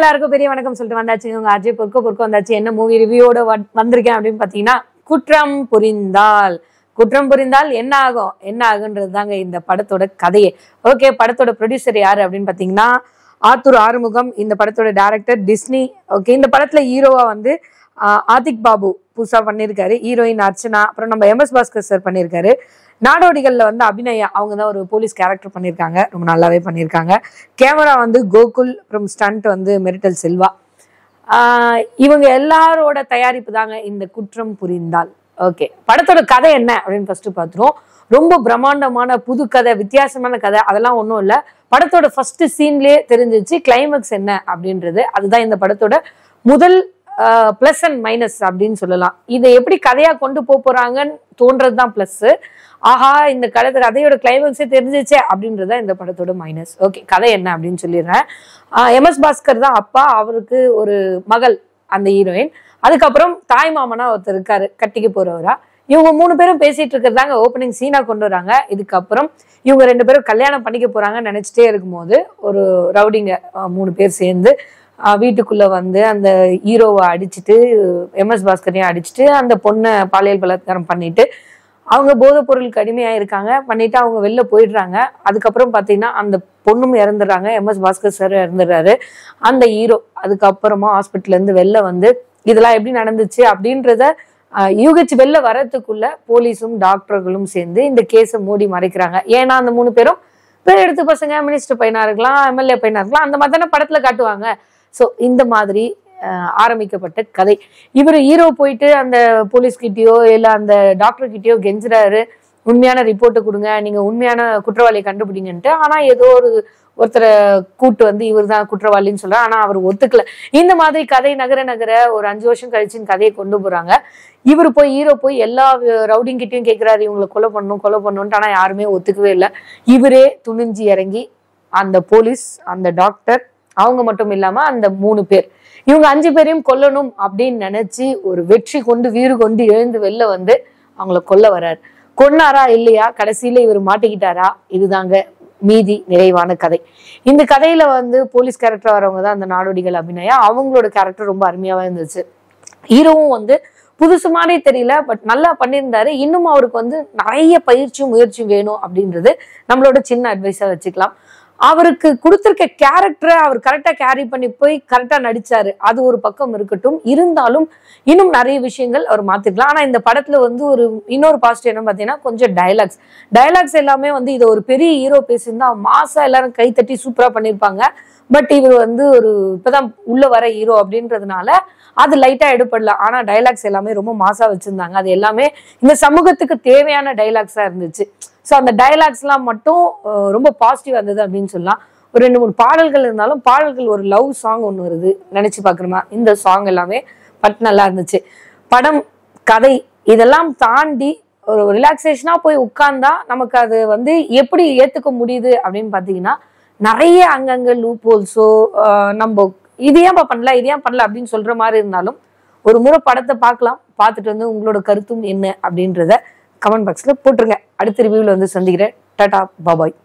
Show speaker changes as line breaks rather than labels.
எல்லாருக்கும் பெரிய வணக்கம் சொல்லிட்டு வந்தாச்சு உங்க அஜய் பொறுக்க பொறுக்க வந்தாச்சு என்ன மூவி ரிவ்யூவோட வந்திருக்கேன் அப்படின்னு பாத்தீங்கன்னா குற்றம் புரிந்தால் குற்றம் புரிந்தால் என்ன ஆகும் என்ன ஆகுன்றது தாங்க இந்த படத்தோட கதையே ஓகே படத்தோட ப்ரொடியூசர் யாரு அப்படின்னு பாத்தீங்கன்னா ஆத்தூர் ஆறுமுகம் இந்த படத்தோட டைரக்டர் டிஸ்னி ஓகே இந்த படத்துல ஹீரோவா வந்து ஆஹ், ஆதிக் பாபு புதுசா பண்ணியிருக்காரு ஹீரோயின் அர்ச்சனா அப்புறம் நம்ம எம் எஸ் பாஸ்கர் சார் பண்ணியிருக்காரு நாடோடிகள்ல வந்து அபிநயா அவங்க தான் ஒரு போலீஸ் கேரக்டர் பண்ணியிருக்காங்க ரொம்ப நல்லாவே பண்ணியிருக்காங்க கேமரா வந்து கோகுல் அப்புறம் ஸ்டண்ட் வந்து மெரிட்டல் செல்வா ஆஹ் இவங்க எல்லாரோட தயாரிப்பு தாங்க இந்த குற்றம் புரிந்தால் ஓகே படத்தோட கதை என்ன அப்படின்னு ஃபர்ஸ்ட் பார்த்துருவோம் ரொம்ப பிரம்மாண்டமான புது கதை வித்தியாசமான கதை அதெல்லாம் ஒன்றும் இல்லை படத்தோட ஃபர்ஸ்ட் சீன்லயே தெரிஞ்சிச்சு கிளைமேக்ஸ் என்ன அப்படின்றது அதுதான் இந்த படத்தோட முதல் ப்ளஸ் அண்ட் மைனஸ் அப்படின்னு சொல்லலாம் இதை எப்படி கதையா கொண்டு போக போறாங்கன்னு தோன்றது தான் ப்ளஸ் ஆஹா இந்த கதை கதையோட கிளைமேக்ஸே தெரிஞ்சிச்சே அப்படின்றது தான் இந்த படத்தோட மைனஸ் ஓகே கதை என்ன அப்படின்னு சொல்லிடுறேன் எம் எஸ் பாஸ்கர் தான் அப்பா அவருக்கு ஒரு மகள் அந்த ஹீரோயின் அதுக்கப்புறம் தாய் மாமனா ஒருத்தர் இருக்காரு கட்டிக்க போறவரா இவங்க மூணு பேரும் பேசிட்டு இருக்கிறதாங்க ஓப்பனிங் சீனா கொண்டு வராங்க இதுக்கப்புறம் இவங்க ரெண்டு பேரும் கல்யாணம் பண்ணிக்க போறாங்கன்னு நினைச்சிட்டே இருக்கும்போது ஒரு ரவுடிங்க அஹ், மூணு பேர் சேர்ந்து அஹ், வீட்டுக்குள்ள வந்து அந்த ஹீரோவை அடிச்சுட்டு எம்எஸ் பாஸ்கரையும் அடிச்சுட்டு அந்த பொண்ணை பாலியல் பலாத்காரம் பண்ணிட்டு அவங்க போதைப் பொருளுக்கு அடிமையா இருக்காங்க பண்ணிட்டு அவங்க வெளில போயிடுறாங்க அதுக்கப்புறம் பார்த்தீங்கன்னா அந்த பொண்ணும் இறந்துடுறாங்க எம்எஸ் பாஸ்கர் சார் இறந்துடுறாரு அந்த ஹீரோ அதுக்கப்புறமா ஹாஸ்பிட்டல்ல இருந்து வெளில வந்து இதெல்லாம் எப்படி நடந்துச்சு அப்படின்றத ஆஹ், யூகிச்சு வெளில வரதுக்குள்ள போலீஸும் டாக்டர்களும் சேர்ந்து இந்த கேஸை மூடி மறைக்கிறாங்க ஏன்னா அந்த மூணு பேரும் பேர் எடுத்து பசங்க மினிஸ்டர் பையனா இருக்கலாம் எம்எல்ஏ பையனா இருக்கலாம் அந்த மாதிரி தானே படத்துல காட்டுவாங்க ஸோ இந்த மாதிரி ஆஹ், ஆரம்பிக்கப்பட்ட கதை இவர் ஹீரோ போயிட்டு அந்த போலீஸ் கிட்டயோ இல்ல அந்த டாக்டர் கிட்டயோ கெஞ்சுறாரு உண்மையான ரிப்போர்ட்டை கொடுங்க நீங்க உண்மையான குற்றவாளியை கண்டுபிடிங்கன்ட்டு ஆனா ஏதோ ஒரு ஒருத்தரை கூட்டு வந்து இவர் தான் குற்றவாளின்னு சொல்ற ஆனா அவர் ஒத்துக்கல இந்த மாதிரி கதை நகர நகர ஒரு அஞ்சு வருஷம் கழிச்சுன்னு கதையை கொண்டு போறாங்க இவர் போய் ஹீரோ போய் எல்லா ரவுடிங் கிட்டயும் கேட்கிறாரு இவங்களை கொலை பண்ணணும் கொலை பண்ணணும்ட்டு ஆனா யாருமே ஒத்துக்கவே இல்லை இவரே துணிஞ்சு இறங்கி அந்த போலீஸ் அந்த டாக்டர் அவங்க மட்டும் இல்லாம அந்த மூணு பேர் இவங்க அஞ்சு பேரையும் கொல்லணும் அப்படின்னு நினைச்சு ஒரு வெற்றி கொண்டு வீறு கொண்டு எழுந்து வெளில வந்து அவங்கள கொல்ல வர்றாரு கொன்னாரா இல்லையா கடைசியில இவர் மாட்டிக்கிட்டாரா இதுதாங்க மீதி நிறைவான கதை இந்த கதையில வந்து போலீஸ் கேரக்டர் வரவங்க தான் அந்த நாடோடிகள் அபிநயா அவங்களோட கேரக்டர் ரொம்ப அருமையாவே இருந்துச்சு ஹீரோவும் வந்து புதுசு மாதிரி தெரியல பட் நல்லா பண்ணியிருந்தாரு இன்னும் அவருக்கு வந்து நிறைய பயிற்சியும் முயற்சியும் வேணும் அப்படின்றது நம்மளோட சின்ன அட்வைஸா வச்சுக்கலாம் அவருக்கு கொடுத்திருக்க கேரக்டரை அவர் கரெக்டா கேரி பண்ணி போய் கரெக்டா நடிச்சாரு அது ஒரு பக்கம் இருக்கட்டும் இருந்தாலும் இன்னும் நிறைய விஷயங்கள் அவர் மாத்திக்கலாம் ஆனா இந்த படத்துல வந்து ஒரு இன்னொரு பாசிட்டிவ் என்ன பாத்தீங்கன்னா கொஞ்சம் டயலாக்ஸ் டயலாக்ஸ் எல்லாமே வந்து இதை ஒரு பெரிய ஹீரோ பேசியிருந்தா மாசா எல்லாரும் கை தட்டி சூப்பரா பண்ணியிருப்பாங்க பட் இவர் வந்து ஒரு இப்பதான் உள்ள வர ஹீரோ அப்படின்றதுனால அது லைட்டா எடுப்படல ஆனா டைலாக்ஸ் எல்லாமே ரொம்ப மாசா வச்சிருந்தாங்க அது எல்லாமே இந்த சமூகத்துக்கு தேவையான டைலாக்ஸா இருந்துச்சு ஸோ அந்த டைலாக்ஸ்லாம் மட்டும் அஹ், ரொம்ப பாசிட்டிவ் இருந்தது அப்படின்னு சொல்லலாம் ஒரு ரெண்டு மூணு பாடல்கள் இருந்தாலும் பாடல்கள் ஒரு லவ் சாங் ஒன்று வருது நினைச்சு பார்க்குறோமா இந்த சாங் எல்லாமே பட் நல்லா இருந்துச்சு படம் கதை இதெல்லாம் தாண்டி ஒரு ரிலாக்ஸேஷனா போய் உட்கார்ந்தா நமக்கு அது வந்து எப்படி ஏத்துக்க முடியுது அப்படின்னு பார்த்தீங்கன்னா நிறைய அங்கங்க லூப் ஹோல்ஸோ நம்ம இது ஏன்பா பண்ணல இது ஏன் பண்ணல அப்படின்னு சொல்ற மாதிரி இருந்தாலும் ஒரு முறை படத்தை பார்க்கலாம் பார்த்துட்டு வந்து உங்களோட கருத்தும் என்ன அப்படின்றத கமெண்ட் பாக்ஸ்ல போட்டுருங்க அடுத்த ரிவ்யூவில் வந்து சந்திக்கிறேன் டாடா பாபாய்